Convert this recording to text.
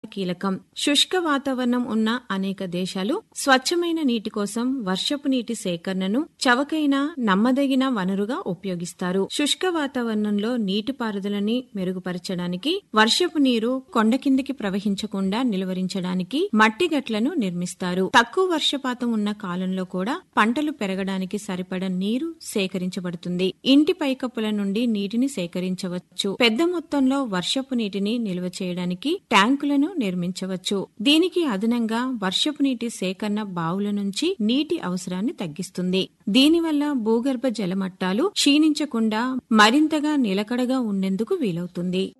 కీలకం శుష్క వాతావరణం ఉన్న అనేక దేశాలు స్వచ్ఛమైన నీటి కోసం వర్షపు నీటి సేకరణను చవకైన నమ్మదగిన వనరుగా ఉపయోగిస్తారు శుష్క వాతావరణంలో నీటిపారుదలని మెరుగుపరచడానికి వర్షపు నీరు కొండ కిందికి ప్రవహించకుండా నిలువరించడానికి మట్టి గట్లను నిర్మిస్తారు తక్కువ వర్షపాతం ఉన్న కాలంలో కూడా పంటలు పెరగడానికి సరిపడ నీరు సేకరించబడుతుంది ఇంటి పైకప్పుల నుండి నీటిని సేకరించవచ్చు పెద్ద మొత్తంలో వర్షపు నీటిని నిల్వ చేయడానికి ట్యాంకులను నిర్మించవచ్చు దీనికి అదనంగా వర్షపు నీటి సేకరణ బావుల నుంచి నీటి అవసరాన్ని తగ్గిస్తుంది దీనివల్ల భూగర్భ జలమట్టాలు క్షీణించకుండా మరింతగా నిలకడగా ఉండేందుకు వీలవుతుంది